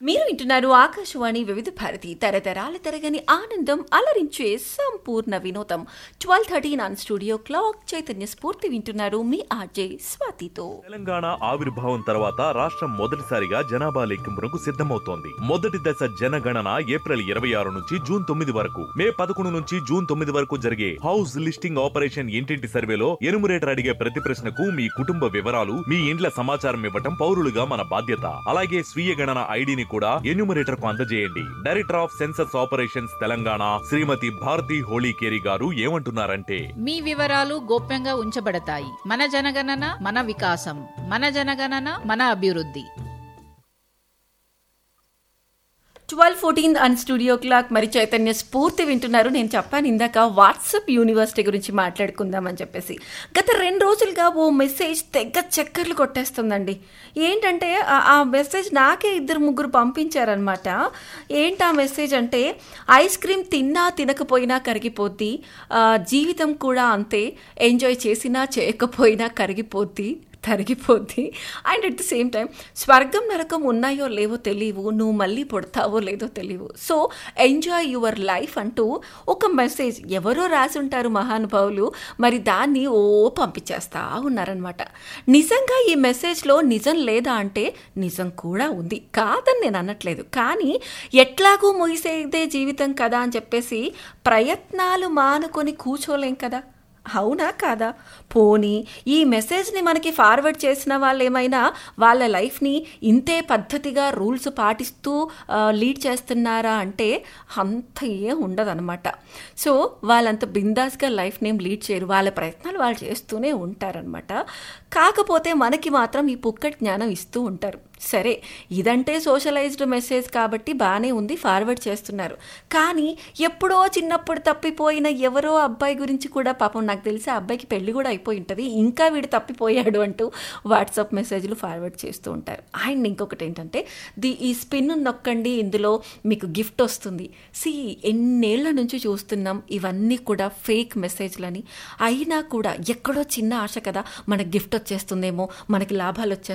మీరు వింటున్నారు ఆకాశవాణి వివిధ భారతి తరతరాల తరగని ఆనందం అలరించే సంపూర్ణ వినోదం twelve thirteen on studio clock Chaitanya Spoorthi వింటున్నారు మీ ఆర్జే స్వాతితో తెలంగాణ ఆవిర్భావం తర్వాత రాష్ట్రం మొదటిసారిగా జనాభా లెక్కింపునకు సిద్ధమవుతోంది మొదటి దశ జనగణన ఏప్రిల్ ఇరవై ఆరు నుంచి జూన్ తొమ్మిది వరకు మే పదకొండు నుంచి జూన్ తొమ్మిది వరకు జరిగే హౌస్ లిస్టింగ్ ఆపరేషన్ ఇంటింటి సర్వేలో ఎనుమరేటర్ అడిగే ప్రతి ప్రశ్నకు మీ కుటుంబ వివరాలు మీ ఇండ్ల సమాచారం ఇవ్వటం పౌరులుగా మన బాధ్యత అలాగే స్వీయ గణన ఐడిని కూడా ఎన్యూమరేటర్ కు అందజేయండి director of census operations Telangana Shrimati Bharati Holikeri garu ఏమంటున్నారంటే మీ వివరాలు గోప్యంగా ఉంచబడతాయి మన జనగణన మన వికాసం మన జనగణన మన అభివృద్ధి twelve fourteen on studio clock మరి చైతన్య స్ఫూర్తి వింటున్నారు నేను చెప్పాను ఇందాక వాట్సాప్ యూనివర్సిటీ గురించి మాట్లాడుకుందామని చెప్పేసి గత రెండు రోజులుగా ఓ మెసేజ్ తెగ చక్కర్లు కొట్టేస్తుందండి ఏంటంటే ఆ- ఆ మెసేజ్ నాకే ఇద్దరు ముగ్గురు పంపించారనమాట ఏంటి ఆ మెసేజ్ అంటే ఐస్ క్రీమ్ తిన్నా తినకపోయినా కరిగిపోద్ది ఆ, జీవితం కూడా అంతే ఎంజాయ్ చేసినా చేయకపోయినా కరిగిపోద్ది తరిగిపోద్ది and at the same time స్వర్గం నరకం ఉన్నాయో లేవో తెలియవు నువ్వు మళ్ళీ పుడతావో లేదో తెలియవు సో ఎంజాయ్ యువర్ లైఫ్ అంటూ ఒక మెసేజ్ ఎవరో రాసి ఉంటారు మహానుభావులు మరి దాన్ని ఓ పంపించేస్తా ఉన్నారనమాట నిజంగా ఈ మెసేజ్లో నిజం లేదా అంటే నిజం కూడా ఉంది కాదని నేను అనట్లేదు కానీ ఎట్లాగూ ముగిసేదే జీవితం కదా అని చెప్పేసి ప్రయత్నాలు మానుకొని కూర్చోలేం కదా అవునా కాదా పోనీ ఈ మెసేజ్ని మనకి ఫార్వర్డ్ చేసిన వాళ్ళు ఏమైనా వాళ్ళ లైఫ్ని ఇంతే పద్ధతిగా రూల్స్ పాటిస్తూ ఆ, లీడ్ చేస్తున్నారా అంటే అంత ఏం ఉండదన్నమాట సో వాళ్ళంత బిందాస్గా లైఫ్ నేమ్ లీడ్ చేయరు వాళ్ళ ప్రయత్నాలు వాళ్ళు చేస్తూనే ఉంటారనమాట కాకపోతే మనకి మాత్రం ఈ పుక్కటి జ్ఞానం ఇస్తూ ఉంటారు సరే ఇదంటే సోషలైజ్డ్ మెసేజ్ కాబట్టి బాగానే ఉంది ఫార్వర్డ్ చేస్తున్నారు కానీ ఎప్పుడో చిన్నప్పుడు తప్పిపోయిన ఎవరో అబ్బాయి గురించి కూడా పాపం నాకు తెలిసి ఆ అబ్బాయికి పెళ్లి కూడా అయిపోయి ఉంటుంది ఇంకా వీడు తప్పిపోయాడు అంటూ వాట్సాప్ మెసేజ్లు ఫార్వర్డ్ చేస్తూ ఉంటారు అండ్ ఇంకొకటి ఏంటంటే ది ఈ స్పిన్ నొక్కండి ఇందులో మీకు గిఫ్ట్ వస్తుంది సి ఎన్నేళ్ల నుంచి చూస్తున్నాం ఇవన్నీ కూడా ఫేక్ మెసేజ్లని అయినా కూడా ఎక్కడో చిన్న ఆశ కదా మనకి గిఫ్ట్ వచ్చేస్తుందేమో మనకి లాభాలు వచ్చేస్తాయి